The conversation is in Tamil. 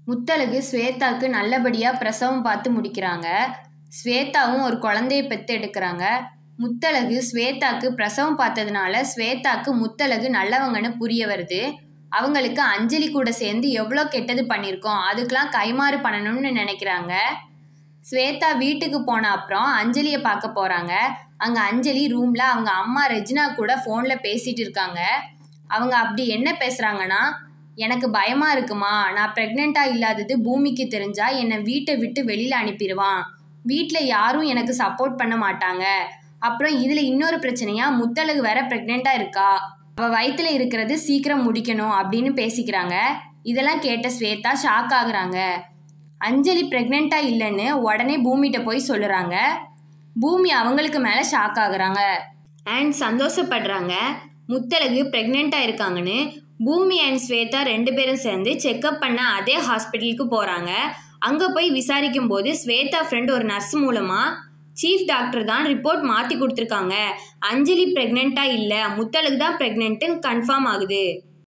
முத்தழகு ஸ்வேதாக்கு நல்லபடியாக பிரசவம் பார்த்து முடிக்கிறாங்க ஸ்வேதாவும் ஒரு குழந்தைய பெற்று எடுக்கிறாங்க முத்தழகு ஸ்வேதாக்கு பிரசவம் பார்த்ததுனால ஸ்வேதாக்கு முத்தழகு நல்லவங்கன்னு புரிய வருது அவங்களுக்கு அஞ்சலி கூட சேர்ந்து எவ்வளோ கெட்டது பண்ணியிருக்கோம் அதுக்கெலாம் கைமாறு பண்ணணும்னு நினைக்கிறாங்க ஸ்வேதா வீட்டுக்கு போன அப்புறம் அஞ்சலியை பார்க்க போகிறாங்க அங்கே அஞ்சலி ரூமில் அவங்க அம்மா ரெஜினா கூட ஃபோனில் பேசிகிட்டு இருக்காங்க அவங்க அப்படி என்ன பேசுகிறாங்கன்னா எனக்கு பயமாக இருக்குமா நான் ப்ரெக்னெண்ட்டாக இல்லாதது பூமிக்கு தெரிஞ்சா என்னை வீட்டை விட்டு வெளியில் அனுப்பிடுவான் வீட்டில் யாரும் எனக்கு சப்போர்ட் பண்ண மாட்டாங்க அப்புறம் இதில் இன்னொரு பிரச்சனையா முத்தழகு வேற ப்ரெக்னெண்ட்டாக இருக்கா அவள் வயிற்றுல இருக்கிறது சீக்கிரம் முடிக்கணும் அப்படின்னு பேசிக்கிறாங்க இதெல்லாம் கேட்ட ஸ்வேதா ஷாக் ஆகுறாங்க அஞ்சலி ப்ரெக்னெண்ட்டாக இல்லைன்னு உடனே பூமிகிட்ட போய் சொல்லுறாங்க பூமி அவங்களுக்கு மேலே ஷாக் ஆகுறாங்க அண்ட் சந்தோஷப்படுறாங்க முத்தழகு ப்ரெக்னெண்ட்டாக இருக்காங்கன்னு பூமி அண்ட் ஸ்வேதா ரெண்டு பேரும் சேர்ந்து செக்கப் பண்ண அதே ஹாஸ்பிட்டலுக்கு போகிறாங்க அங்கே போய் விசாரிக்கும் போது ஸ்வேதா ஃப்ரெண்ட் ஒரு நர்ஸ் மூலமாக சீஃப் டாக்டர் தான் ரிப்போர்ட் மாற்றி கொடுத்துருக்காங்க அஞ்சலி ப்ரெக்னெண்ட்டாக இல்லை முத்தழகு தான் ப்ரெக்னென்ட்டுன்னு கன்ஃபார்ம் ஆகுது